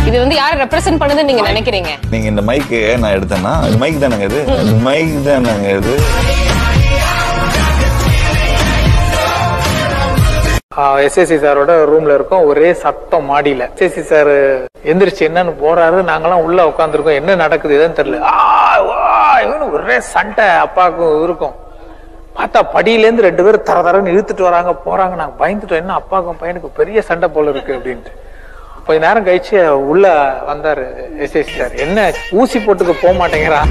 இது வந்து யாரை ரெப்ரசென்ட் பண்ணுதுன்னு நீங்க நினைக்கிறீங்க நீங்க இந்த மைக்கு நான் எடுத்தேன்னா இது மைக் தானங்க இது மைக் தானங்க இது எஸ்எஸ்சி சாரோட ரூம்ல இருக்கோம் ஒரே சத்தம் மாடியில எஸ்எஸ்சி சார் எந்திரிச்சு என்னன்னு போறாரு நாங்கெல்லாம் உள்ள உட்காந்துருக்கோம் என்ன நடக்குது எதுன்னு தெரியல ஆ, வா, இவனு ஒரே சண்டை அப்பாவுக்கும் இருக்கும் பார்த்தா படியில இருந்து ரெண்டு பேரும் தர தரன்னு இழுத்துட்டு வராங்க போறாங்க நாங்க பயந்துட்டோம் என்ன அப்பாவுக்கும் பையனுக்கு பெரிய சண்டை போல இருக்கு அப்படின்ட்டு கொஞ்ச நேரம் கழிச்சு உள்ள வந்தாரு எஸ்எஸ்சி சார் என்ன ஊசி போட்டுக்க போக மாட்டேங்கிறான்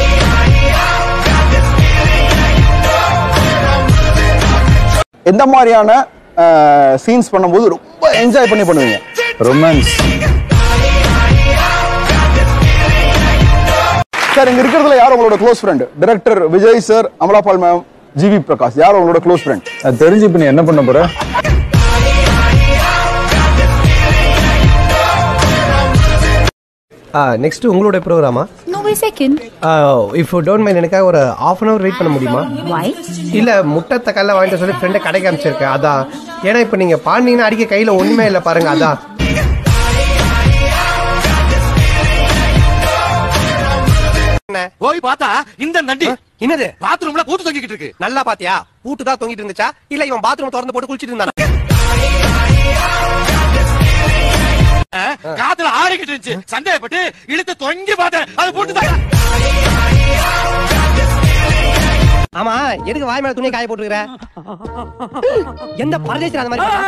எந்த மாதிரியான சீன்ஸ் பண்ணும்போது ரொம்ப என்ஜாய் பண்ணி பண்ணுவீங்க ரொமான்ஸ் சார் இங்க இருக்கிறதுல யார் உங்களோட close friend director Vijay sir Amala Paul ma'am G V Prakash யார் உங்களோட க்ளோஸ் ஃப்ரெண்ட் தெரிஞ்சு இப்ப நீ என்ன பண்ண போற நெக்ஸ்ட் உங்களுடைய ப்ரோக்ராமா No, wait a second. If don't mind எனக்காக ஒரு ஆஃப் அன் அவர் வெயிட் பண்ண முடியுமா Why? இல்ல முட்டை தக்கால வாங்கிட்டு சொல்லி ஃப்ரெண்டை கடைக்கு அனுப்பிச்சிருக்கேன் அதான் ஏன்னா இப்ப நீங்க பாண்டிங்கன்னா அடிக்க கையில ஒண்ணுமே இல்ல பாருங்க அதான் போய் பார்த்தா இந்த நண்டி என்னது பாத்ரூம்ல பூத்து தொங்கிக்கிட்டு இருக்கு நல்லா பாத்தியா பூட்டு தான் தொங்கிட்டு இருந்துச்சா இல்ல இவன் பாத்ரூம் திறந்து போட்டு குளிச்சிட்டு இருந்தானா ஆ, காத்துல ஆடிக்கிட்டு இருந்துச்சு சந்தேகப்பட்டு இழுத்து தொங்கி பார்த்தேன் அது போட்டு தான் ஆமா எதுக்கு வாய் மேல துணியை காய போட்டுக்கிற எந்த பரதேசில அந்த மாதிரி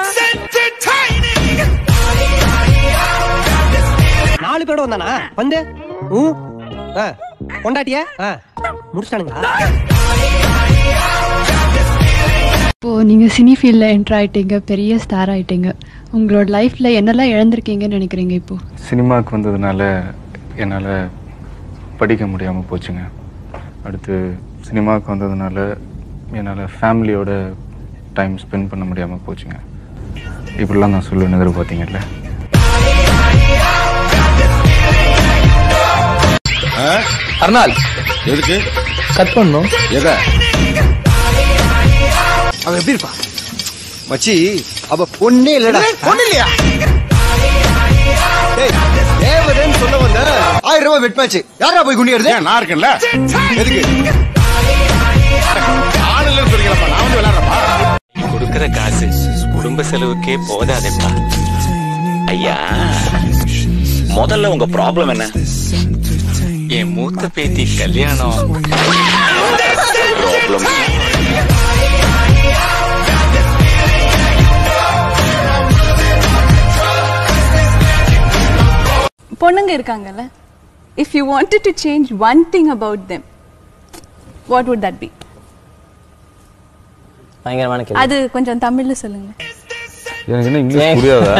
நாலு பேரோட வந்தானா வந்து ஊ, ஆ, கொண்டாட்டிய ஆ, முடிச்சிட்டானுங்க இப்போ நீங்க சினி ஃபீல்ட்ல என்டர் ஆயிட்டீங்க பெரிய ஸ்டார் ஆயிட்டீங்க உங்களோட லைஃப்ல என்னெல்லாம் இழந்திருக்கீங்கன்னு நினைக்கிறீங்க இப்போ சினிமாவுக்கு வந்ததுனால என்னால் படிக்க முடியாமல் போச்சுங்க அடுத்து சினிமாவுக்கு வந்ததுனால என்னால் ஃபேமிலியோட டைம் ஸ்பெண்ட் பண்ண முடியாமல் போச்சுங்க இப்படிலாம் நான் சொல்லுவேன்னு எதிர்பார்த்தீங்கல்ல அர்னால் எதுக்கு கட் பண்ணும் எதை அவன் எப்படி இருப்பா மச்சி அவ பொண்ணே இல்லடா பொண்ணு இல்லையா தேவதேன்னு சொல்ல வந்த ஆயிரம் ரூபாய் வெட் மேட்ச் யாரா போய் குண்டியது நான் இருக்கேன்ல எதுக்கு ஆள் இல்லைன்னு சொல்றீங்களப்பா நான் வந்து விளையாடுறப்பா கொடுக்கிற காசு குடும்ப செலவுக்கே போதாதேப்பா ஐயா முதல்ல உங்க ப்ராப்ளம் என்ன என் மூத்த பேத்தி கல்யாணம் ப்ராப்ளம் பொண்ணுங்க இருக்காங்கல்ல if you wanted to change one thing about them what would that be பயங்கரமான கேள்வி அது கொஞ்சம் தமிழ்ல சொல்லுங்க எனக்கு என்ன இங்கிலீஷ் புரியாதா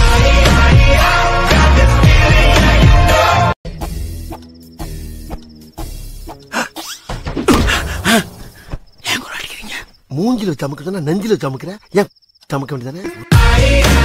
மூஞ்சில சமக்குதுன்னா நெஞ்சில சமக்குற ஏன் சமக்க வேண்டியதானே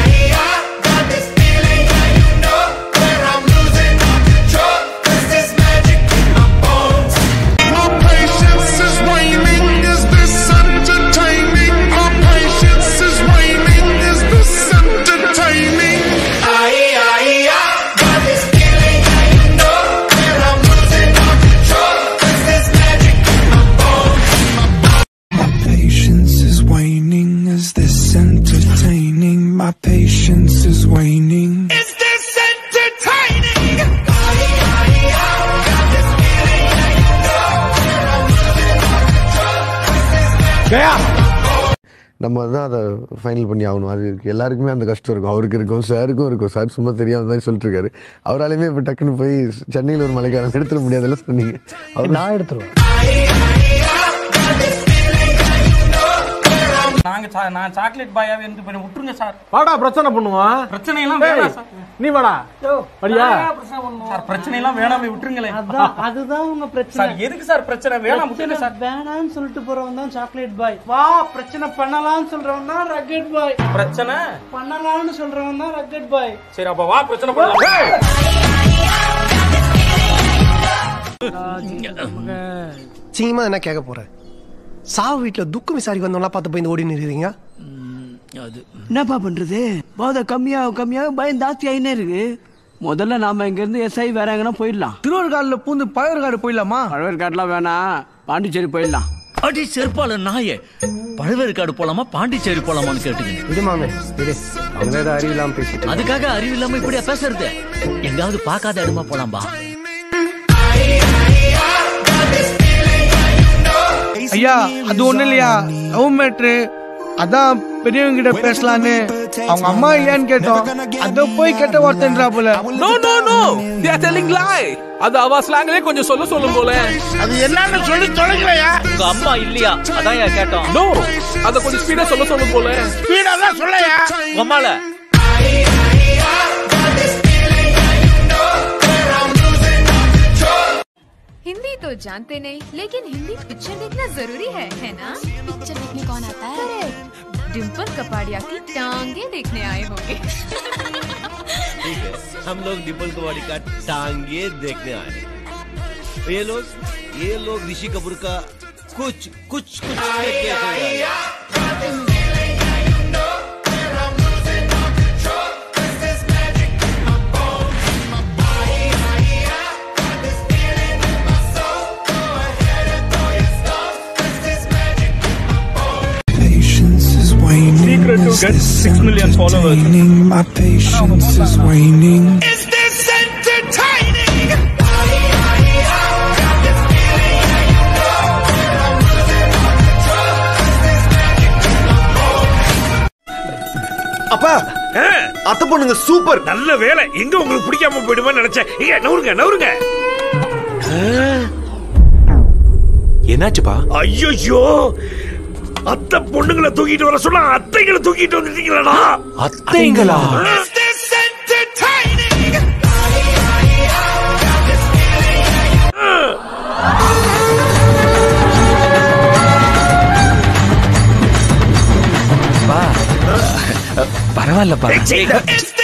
My patience is waning. Is this entertaining? My patience is waning. Is this entertaining? Aye, aye, aye. Got this feeling that you know where I'm losing all control. Is this magic in my bones? My patience is waning. Is this entertaining? My patience is waning. Is this entertaining? நம்ம தான் அதை final பண்ணி ஆகணும் அது இருக்கு எல்லாருக்குமே அந்த கஷ்டம் இருக்கும் அவருக்கு இருக்கும் சாருக்கும் இருக்கும் சார் சும்மா தெரியாத மாதிரி சொல்லிட்டு இருக்காரு அவராலையுமே இப்போ டக்குன்னு போய் சென்னையில் ஒரு மலைக்காரன் எடுத்துட முடியாதுல்ல சொன்னீங்க அவர் நான் எடுத்துருவேன் நாங்க சா- நான் சாக்லேட் பாயாவே இருந்து பண்ணி விட்டுருங்க சார் வாடா பிரச்சனை பண்ணுவான் பிரச்சனை எல்லாம் வேணாம் சார் நீ வாடா படியா சார் பிரச்சனை எல்லாம் வேணாமே விட்டுருங்களேன் அதுதான் உங்க பிரச்சனை சார் எதுக்கு சார் பிரச்சனை வேணாம் விட்டுருங்க சார் வேணாம்னு சொல்லிட்டு போறவன் தான் சாக்லேட் பாய் வா பிரச்சனை பண்ணலாம்னு சொல்றவன் தான் ரக்கெட் பாய் பிரச்சனை பண்ணலாம்னு சொல்றவன் தான் ரக்கெட் பாய் சரி அப்ப வா பிரச்சனை பண்ணலாம் சீமா என்ன கேட்க போறேன் சாவு வீட்டுல துக்கம் விசாரிக்க வந்தவங்களா பார்த்து போய் இந்த ஓடி நிறுவீங்க என்னப்பா பண்றது போதை கம்மியாக கம்மியாக பயம் ஜாஸ்தி ஆகினே இருக்கு முதல்ல நாம இங்க இருந்து எஸ்ஐ வேற எங்கன்னா போயிடலாம் திருவருகாடுல பூந்து பழவேற்காடு போயிடலாமா பழவேற்காடுலாம் வேணாம் பாண்டிச்சேரி போயிடலாம் அடி செருப்பால நாயே பழவேற்காடு போலாமா பாண்டிச்சேரி போலாமான்னு கேட்டுங்க விடுமாமே விடு அவங்க ஏதோ அறிவில்லாம பேசிட்டு அதுக்காக அறிவு இல்லாம இப்படியா பேசுறது எங்காவது பார்க்காத இடமா போலாம்பா ஐயா அது ஒண்ணு இல்லையா லவ் மேட்ரு அதான் பெரியவங்க கிட்ட பேசலான்னு அவங்க அம்மா இல்லையான்னு கேட்டோம் அத போய் கெட்ட வார்த்தைன்றா போல no no no they are telling lie அது அவ ஸ்லாங்லயே கொஞ்சம் சொல்ல சொல்லும் போல அது என்னன்னு சொல்லி தொலைக்கலையா உங்க அம்மா இல்லையா அதான் ஏன் கேட்டோம் நோ அத கொஞ்சம் ஸ்பீடா சொல்ல சொல்லும் போல ஸ்பீடா தான் சொல்லையா உங்க அம்மால हिंदी तो जानते नहीं लेकिन हिंदी पिक्चर देखना जरूरी है है ना पिक्चर देखने कौन आता है डिम्पल कपाड़िया की टांगे देखने आए होंगे ठीक है हम लोग डिम्पल कुमारी का टांगे देखने आए हैं। ये लोग ये लोग ऋषि कपूर का कुछ कुछ कुछ देखने आए हैं। Secret to get 6 million followers. My patience is waning. Is this entertaining? அப்பா அத்தை பொண்ணுங்க சூப்பர் நல்ல வேலை எங்க உங்களுக்கு பிடிக்காம போயிடுமா நினைச்சேன் இங்க நவுருங்க நவுருங்க என்னாச்சுப்பா ஐயோ அத்தை பொண்ணுங்களை தூக்கிட்டு வர சொன்னா அத்தைங்களை தூக்கிட்டு வந்துட்டீங்களா அத்தைங்களா? Is this entertaining? பரவாயில்லப்பா Is this